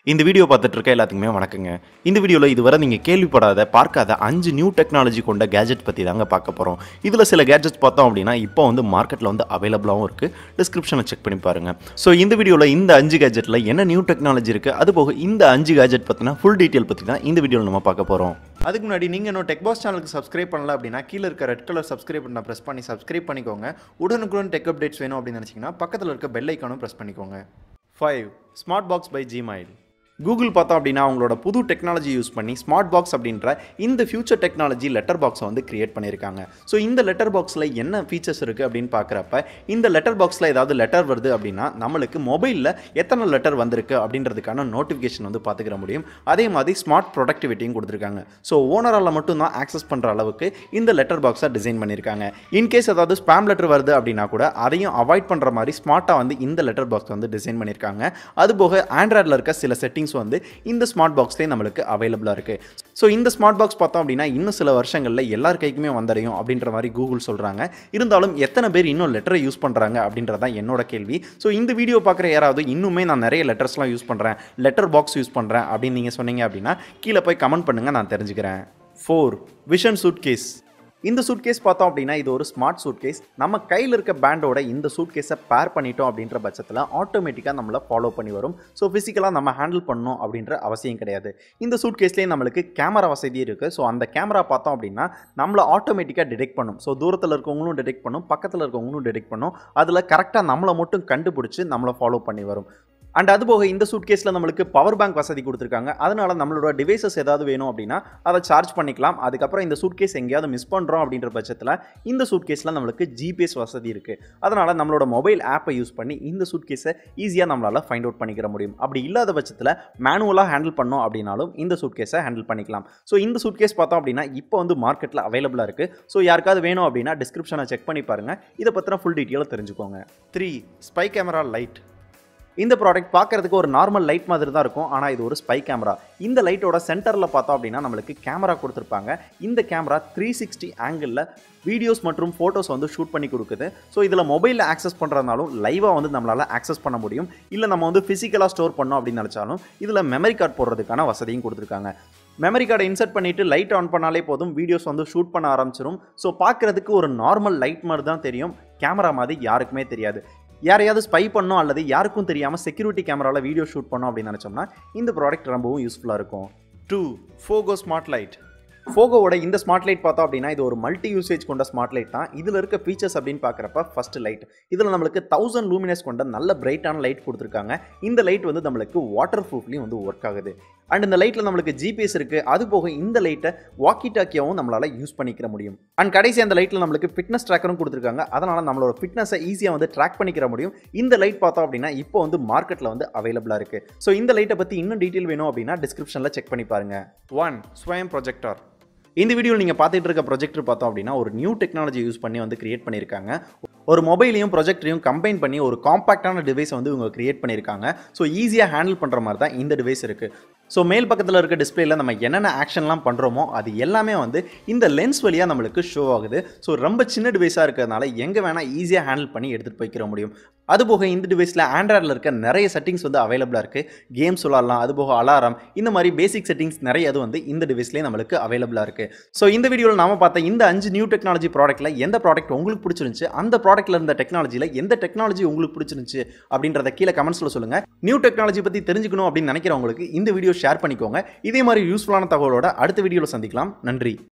இந்த வீடியோ பார்த்துட்டு இருக்க எல்லாத்துக்குமே வணக்கங்க இந்த வீடியோவில் இதுவரை நீங்கள் கேள்விப்படாத பார்க்காத அஞ்சு நியூ டெக்னாலஜி கொண்ட கேஜெட் பற்றி தாங்க பார்க்க போகிறோம் இதில் சில கேஜெட்ஸ் பார்த்தோம் அப்படின்னா இப்போ வந்து மார்க்கெட்டில் வந்து அவைலபிளாகவும் இருக்குது டிஸ்கிரிப்ஷனை செக் பண்ணி பாருங்கள் ஸோ இந்த வீடியோவில் இந்த அஞ்சு கேஜெட்டில் என்ன நியூ டெக்னாலஜி இருக்குது அது போக இந்த அஞ்சு கேஜெட் பற்றின ஃபுல் டீட்டெயில் பற்றி தான் இந்த வீடியோவில் நம்ம பார்க்க போகிறோம் அதுக்கு முன்னாடி நீங்கள் இன்னும் டெக்பாஸ் சேனலுக்கு சப்ஸ்கிரைப் பண்ணல அப்படின்னா கீழே இருக்க ரெட் கலர் சப்ஸ்கிரைப் பண்ண ப்ரெஸ் பண்ணி சப்ஸ்கிரைப் பண்ணிக்கோங்க உடனுக்குடன் டெக் அப்டேட்ஸ் வேணும் அப்படின்னு நினச்சிங்கன்னா பக்கத்தில் இருக்க பெல் ஐக்கானும் ப்ரெஸ் பண்ணிக்கோங்க five smart box by Gmail Google பார்த்தோம் அப்படின்னா அவங்களோட புது டெக்னாலஜி யூஸ் பண்ணி ஸ்மார்ட் பாக்ஸ் அப்படின்ற இந்த ஃபியூச்சர் டெக்னாலஜி லெட்டர் பாக்ஸை வந்து கிரியேட் பண்ணியிருக்காங்க ஸோ இந்த லெட்டர் பாக்ஸில் என்ன ஃபீச்சர்ஸ் இருக்குது அப்படின்னு பார்க்குறப்ப இந்த லெட்டர் பாக்ஸில் ஏதாவது லெட்டர் வருது அப்படின்னா நம்மளுக்கு மொபைலில் எத்தனை லெட்டர் வந்திருக்கு அப்படின்றதுக்கான நோட்டிஃபிகேஷன் வந்து பார்த்துக்கிற முடியும் அதே மாதிரி ஸ்மார்ட் ப்ரொடக்டிவிட்டியும் கொடுத்துருக்காங்க ஸோ ஓனரால் மட்டும்தான் ஆக்சஸ் பண்ணுற அளவுக்கு இந்த லெட்டர் பாக்ஸை டிசைன் பண்ணியிருக்காங்க இன்கேஸ் ஏதாவது ஸ்பாம் லெட்டர் வருது அப்படின்னா கூட அதையும் அவாய்ட் பண்ணுற மாதிரி ஸ்மார்ட்டாக வந்து இந்த லெட்டர் பாக்ஸ் வந்து டிசைன் பண்ணியிருக்காங்க அதுபோக ஆண்ட்ராய்டில் இருக்க சில செட்டிங்ஸ் வந்து இந்த ஸ்மார்ட் பாக்ஸ்லேயே நம்மளுக்கு அவைலபிளாக இருக்குது ஸோ இந்த ஸ்மார்ட் பாக்ஸ் பார்த்தோம் அப்படின்னா இன்னும் சில வருஷங்களில் எல்லார் கைக்குமே வந்தடையும் அப்படின்ற மாதிரி கூகுள் சொல்கிறாங்க இருந்தாலும் எத்தனை பேர் இன்னும் லெட்டரை யூஸ் பண்ணுறாங்க அப்படின்றதான் என்னோட கேள்வி ஸோ இந்த வீடியோ பார்க்குற யாராவது இன்னுமே நான் நிறைய லெட்டர்ஸ்லாம் யூஸ் பண்ணுறேன் லெட்டர் பாக்ஸ் யூஸ் பண்ணுறேன் அப்படின்னு நீங்கள் சொன்னீங்க அப்படின்னா கீழே போய் கமெண்ட் பண்ணுங்கள் நான் தெரிஞ்சுக்கிறேன் ஃபோர் விஷன் சூட் கேஸ் இந்த சூட்கேஸ் பார்த்தோம் அப்படின்னா இது ஒரு ஸ்மார்ட் சூட்கேஸ் நம்ம கையில் இருக்க பேண்டோட இந்த சூட்கேஸை பேர் பண்ணிட்டோம் அப்படின்ற பட்சத்தில் ஆட்டோமேட்டிக்காக நம்மளை ஃபாலோ பண்ணி வரும் ஸோ ஃபிசிக்கலாக நம்ம ஹேண்டில் பண்ணணும் அப்படின்ற அவசியம் கிடையாது இந்த சூட்கேஸ்லேயே நம்மளுக்கு கேமரா வசதி இருக்குது ஸோ அந்த கேமரா பார்த்தோம் அப்படின்னா நம்மளை ஆட்டோமேட்டிக்காக டிடெக்ட் பண்ணும் ஸோ தூரத்தில் இருக்கவங்களும் டிடெக்ட் பண்ணும் பக்கத்தில் இருக்கவங்களும் டிடெக்ட் பண்ணும் அதில் கரெக்டாக நம்மளை மட்டும் கண்டுபிடிச்சி நம்மளை ஃபாலோ பண்ணி வரும் அண்ட் அது போக இந்த சூட் கேஸில் நம்மளுக்கு பவர் பேங்க் வசதி கொடுத்துருக்காங்க அதனால நம்மளோட டிவைசஸ் ஏதாவது வேணும் அப்படின்னா அதை சார்ஜ் பண்ணிக்கலாம் அதுக்கப்புறம் இந்த சூட் கேஸ் எங்கேயாவது மிஸ் பண்ணுறோம் அப்படின்ற பட்சத்தில் இந்த சூட் கேஸில் நம்மளுக்கு ஜிபிஎஸ் வசதி இருக்குது அதனால் நம்மளோட மொபைல் ஆப்பை யூஸ் பண்ணி இந்த சூட் கேஸை ஈஸியாக நம்மளால் ஃபைண்ட் அவுட் பண்ணிக்கிற முடியும் அப்படி இல்லாத பட்சத்தில் மேனுவலாக ஹேண்டில் பண்ணோம் அப்படின்னாலும் இந்த சூட் கேஸை ஹேண்டில் பண்ணிக்கலாம் ஸோ இந்த சூட் கேஸ் பார்த்தோம் அப்படின்னா இப்போ வந்து மார்க்கெட்டில் அவைலபிளாக இருக்குது ஸோ யாருக்காவது வேணும் அப்படின்னா டிஸ்கிரிப்ஷனை செக் பண்ணி பாருங்கள் இதை பற்றின ஃபுல் டீட்டெயிலாக தெரிஞ்சுக்கோங்க த்ரீ ஸ்பை கேமரா லைட் இந்த ப்ராடக்ட் பார்க்கறதுக்கு ஒரு நார்மல் லைட் மாதிரி தான் இருக்கும் ஆனால் இது ஒரு ஸ்பை கேமரா இந்த லைட்டோட சென்டரில் பார்த்தோம் அப்படின்னா நம்மளுக்கு கேமரா கொடுத்துருப்பாங்க இந்த கேமரா த்ரீ சிக்ஸ்டி ஆங்கிளில் வீடியோஸ் மற்றும் ஃபோட்டோஸ் வந்து ஷூட் பண்ணி கொடுக்குது ஸோ இதில் மொபைலில் ஆக்சஸ் பண்ணுறதுனாலும் லைவாக வந்து நம்மளால் ஆக்சஸ் பண்ண முடியும் இல்லை நம்ம வந்து ஃபிசிக்கலாக ஸ்டோர் பண்ணோம் அப்படின்னு நினச்சாலும் இதில் மெமரி கார்டு போடுறதுக்கான வசதியும் கொடுத்துருக்காங்க மெமரி கார்டை இன்சர்ட் பண்ணிவிட்டு லைட் ஆன் பண்ணாலே போதும் வீடியோஸ் வந்து ஷூட் பண்ண ஆரம்பிச்சிடும் ஸோ பார்க்குறதுக்கு ஒரு நார்மல் லைட் மாதிரி தான் தெரியும் கேமரா மாதிரி யாருக்குமே தெரியாது யாரையாவது ஸ்பை பண்ணோம் அல்லது யாருக்கும் தெரியாமல் செக்யூரிட்டி கேமராவில் வீடியோ ஷூட் பண்ணோம் அப்படின்னு நினச்சோம்னா இந்த ப்ராடக்ட் ரொம்பவும் யூஸ்ஃபுல்லாக இருக்கும் டூ ஃபோகோ ஸ்மார்ட் லைட் ஃபோகோவோட இந்த ஸ்மார்ட் லைட் பார்த்தோம் அப்படின்னா இது ஒரு மல்டி யூசேஜ் கொண்ட ஸ்மார்ட் லைட் தான் இதில் இருக்க ஃபீச்சர்ஸ் அப்படின்னு பார்க்குறப்ப ஃபர்ஸ்ட் லைட் இதில் நம்மளுக்கு தௌசண்ட் லூமினஸ் கொண்ட நல்ல பிரைட்டான லைட் கொடுத்துருக்காங்க இந்த லைட் வந்து நம்மளுக்கு வாட்டர் ப்ரூஃப்லையும் வந்து ஒர்க் ஆகுது அண்ட் இந்த லைட்டில் நம்மளுக்கு ஜிபிஎஸ் இருக்குது அது போக இந்த லைட்டை வாக்கி டாக்கியாவும் நம்மளால் யூஸ் பண்ணிக்கிற முடியும் அண்ட் கடைசி அந்த லைட்டில் நம்மளுக்கு ஃபிட்னஸ் ட்ராக்கரும் கொடுத்துருக்காங்க அதனால் நம்மளோட ஃபிட்னஸை ஈஸியாக வந்து ட்ராக் பண்ணிக்கிற முடியும் இந்த லைட் பார்த்தோம் அப்படின்னா இப்போ வந்து மார்க்கெட்டில் வந்து அவைலபிளாக இருக்குது ஸோ இந்த லைட்டை பற்றி இன்னும் டீட்டெயில் வேணும் அப்படின்னா டிஸ்கிரிப்ஷனில் செக் பண்ணி பாருங்க ஒன் ஸ்வயம் ப்ரொஜெக்டார் இந்த வீடியோவில் நீங்கள் பார்த்துட்டு இருக்க ப்ரொஜெக்டர் பார்த்தோம் அப்படின்னா ஒரு நியூ டெக்னாலஜி யூஸ் பண்ணி வந்து கிரியேட் பண்ணியிருக்காங்க ஒரு மொபைலையும் ப்ரொஜெக்டரையும் கம்பைன் பண்ணி ஒரு காம்பாக்டான டிவைஸ் வந்து இவங்க கிரியேட் பண்ணியிருக்காங்க ஸோ ஈஸியாக ஹேண்டில் பண்ணுற மாதிரி தான் இந்த டிவைஸ் இருக்குது ஸோ மேல் பக்கத்தில் இருக்க டிஸ்பிளேல நம்ம என்னென்ன ஆக்ஷன்லாம் பண்ணுறோமோ அது எல்லாமே வந்து இந்த லென்ஸ் வழியாக நம்மளுக்கு ஷோ ஆகுது ஸோ ரொம்ப சின்ன டிவைஸாக இருக்கிறதுனால எங்கே வேணால் ஈஸியாக ஹேண்டில் பண்ணி எடுத்துகிட்டு போய்க்கிற முடியும் அதுபோக இந்த டிவைஸில் ஆண்ட்ராய்டில் இருக்க நிறைய செட்டிங்ஸ் வந்து அவைலபிளாக இருக்குது கேம்ஸ் விளாட்லாம் அதுபோக அலாரம் இந்த மாதிரி பேசிக் செட்டிங்ஸ் நிறைய அது வந்து இந்த டிவைஸ்லேயே நம்மளுக்கு அவைலபிளாக இருக்குது ஸோ இந்த வீடியோவில் நாம பார்த்த இந்த அஞ்சு நியூ டெக்னாலஜி ப்ராடக்ட்டில் எந்த ப்ராடக்ட் உங்களுக்கு பிடிச்சிருந்துச்சு அந்த ப்ராடக்ட்டில் இருந்த டெக்னாலஜியில் எந்த டெக்னாலஜி உங்களுக்கு பிடிச்சிருந்துச்சு அப்படின்றத கீழே கமெண்ட்ஸில் சொல்லுங்கள் நியூ டெக்னாலஜி பற்றி தெரிஞ்சுக்கணும் அப்படின்னு நினைக்கிறவங்களுக்கு இந்த வீடியோ ஷேர் பண்ணிக்கோங்க இதே மாதிரி யூஸ்ஃபுல்லான தகவலோட அடுத்த வீடியோவில் சந்திக்கலாம் நன்றி